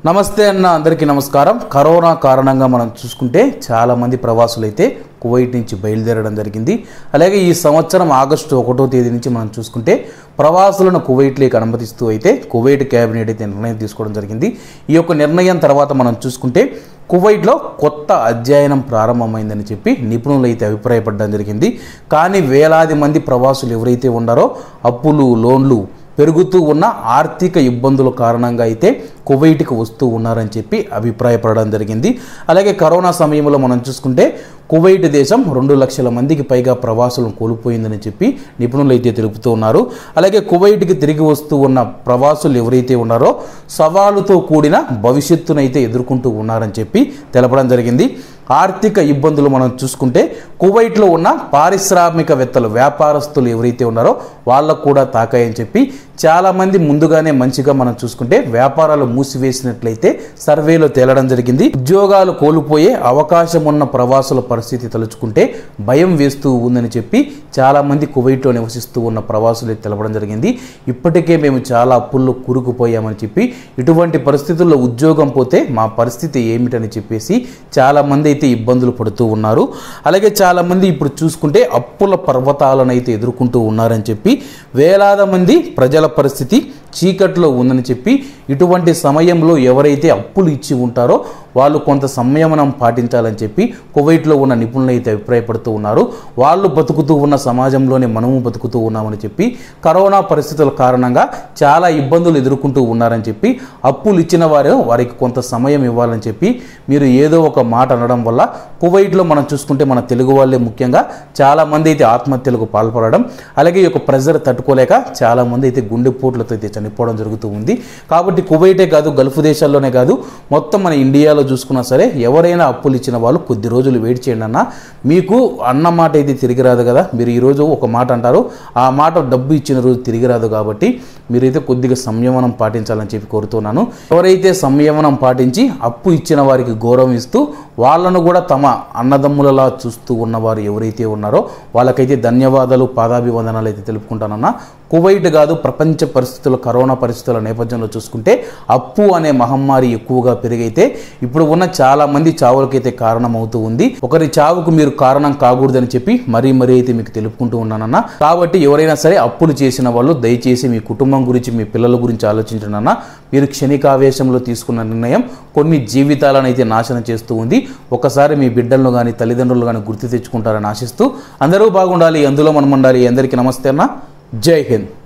నమస్తే అన్న అందరికీ నమస్కారం కరోనా కారణంగా మనం చూసుకుంటే చాలామంది ప్రవాసులు అయితే కువైట్ నుంచి బయలుదేరడం జరిగింది అలాగే ఈ సంవత్సరం ఆగస్టు ఒకటో తేదీ నుంచి మనం చూసుకుంటే ప్రవాసులను కువైట్లోకి అనుమతిస్తూ అయితే కువైట్ క్యాబినెట్ అయితే నిర్ణయం తీసుకోవడం జరిగింది ఈ యొక్క నిర్ణయం తర్వాత మనం చూసుకుంటే కువైట్లో కొత్త అధ్యయనం ప్రారంభమైందని చెప్పి నిపుణులు అయితే అభిప్రాయపడడం జరిగింది కానీ వేలాది మంది ప్రవాసులు ఎవరైతే ఉన్నారో అప్పులు లోన్లు పెరుగుతూ ఉన్న ఆర్థిక ఇబ్బందుల కారణంగా అయితే కువైట్కి వస్తూ ఉన్నారని చెప్పి అభిప్రాయపడడం జరిగింది అలాగే కరోనా సమయంలో మనం చూసుకుంటే కువైట్ దేశం రెండు లక్షల మందికి పైగా ప్రవాసులను కోల్పోయిందని చెప్పి నిపుణులు అయితే తెలుపుతూ ఉన్నారు అలాగే కువైట్కి తిరిగి వస్తూ ఉన్న ప్రవాసులు ఎవరైతే ఉన్నారో సవాలుతో కూడిన భవిష్యత్తునైతే ఎదుర్కొంటూ ఉన్నారని చెప్పి తెలపడం జరిగింది ఆర్థిక ఇబ్బందులు మనం చూసుకుంటే కువైట్లో ఉన్న పారిశ్రామికవేత్తలు వ్యాపారస్తులు ఎవరైతే ఉన్నారో వాళ్ళకు కూడా తాకాయని చెప్పి చాలామంది ముందుగానే మంచిగా మనం చూసుకుంటే వ్యాపారాలు మూసివేసినట్లయితే సర్వేలో తేలడం జరిగింది ఉద్యోగాలు కోల్పోయే అవకాశం ఉన్న ప్రవాసుల పరిస్థితి తలుచుకుంటే భయం వేస్తూ ఉందని చెప్పి చాలామంది కువైట్లో నివసిస్తూ ఉన్న ప్రవాసులు తెలపడం జరిగింది ఇప్పటికే మేము చాలా అప్పుల్లో కూరుకుపోయామని చెప్పి ఇటువంటి పరిస్థితుల్లో ఉద్యోగం పోతే మా పరిస్థితి ఏమిటని చెప్పేసి చాలామంది అయితే ఇబ్బందులు పడుతూ ఉన్నారు అలాగే చాలామంది ఇప్పుడు చూసుకుంటే అప్పుల పర్వతాలను అయితే ఎదుర్కొంటూ ఉన్నారని చెప్పి వేలాది మంది ప్రజల పరిస్థితి చీకట్లో ఉందని చెప్పి ఇటువంటి సమయంలో ఎవరైతే అప్పులు ఇచ్చి ఉంటారో వాళ్ళు కొంత సంయమనం పాటించాలని చెప్పి కువైట్లో ఉన్న నిపుణులు అయితే అభిప్రాయపడుతూ ఉన్నారు వాళ్ళు బతుకుతూ ఉన్న సమాజంలోనే మనము బతుకుతూ ఉన్నామని చెప్పి కరోనా పరిస్థితుల కారణంగా చాలా ఇబ్బందులు ఎదుర్కొంటూ ఉన్నారని చెప్పి అప్పులు ఇచ్చిన వారు వారికి కొంత సమయం ఇవ్వాలని చెప్పి మీరు ఏదో ఒక మాట అనడం వల్ల కువైట్లో మనం చూసుకుంటే మన తెలుగు వాళ్ళే ముఖ్యంగా చాలామంది అయితే ఆత్మహత్యలకు పాల్పడడం అలాగే ఈ యొక్క ప్రెజర్ తట్టుకోలేక చాలామంది అయితే గుండెపోట్లతో అయితే చనిపోవడం జరుగుతూ ఉంది కాబట్టి కువైటే కాదు గల్ఫ్ దేశాల్లోనే కాదు మొత్తం మన ఇండియాలో చూసుకున్నా సరే ఎవరైనా అప్పులు ఇచ్చిన వాళ్ళు కొద్ది రోజులు వెయిట్ చేయండి అన్న మీకు అన్న మాట అయితే తిరిగి రాదు కదా మీరు ఈరోజు ఒక మాట అంటారు ఆ మాట డబ్బు ఇచ్చిన రోజు తిరిగి రాదు కాబట్టి మీరైతే కొద్దిగా సంయమనం పాటించాలని చెప్పి కోరుతున్నాను ఎవరైతే సంయమనం పాటించి అప్పు ఇచ్చిన వారికి గౌరవం ఇస్తూ వాళ్ళను కూడా తమ అన్నదమ్ములలా చూస్తూ ఉన్నవారు ఎవరైతే ఉన్నారో వాళ్ళకైతే ధన్యవాదాలు పాదాభివందనాలు అయితే తెలుపుకుంటానన్నా కువైట్ కాదు ప్రపంచ పరిస్థితుల కరోనా పరిస్థితుల నేపథ్యంలో చూసుకుంటే అప్పు అనే మహమ్మారి ఎక్కువగా పెరిగైతే ఇప్పుడు ఉన్న చాలా మంది చావులకైతే కారణం అవుతూ ఉంది ఒకరి చావుకు మీరు కారణం కాకూడదని చెప్పి మరీ మరీ అయితే మీకు తెలుపుకుంటూ ఉన్నానన్న కాబట్టి ఎవరైనా సరే అప్పులు చేసిన వాళ్ళు దయచేసి మీ కుటుంబం గురించి మీ పిల్లల గురించి ఆలోచించనన్నా మీరు క్షణికావేశంలో తీసుకున్న నిర్ణయం కొన్ని జీవితాలను అయితే నాశనం చేస్తూ ఉంది ఒకసారి మీ బిడ్డలను కానీ తల్లిదండ్రులు కానీ గుర్తు తెచ్చుకుంటారని ఆశిస్తూ అందరూ బాగుండాలి అందులో మనం ఉండాలి అందరికీ నమస్తే అన్న జై హింద్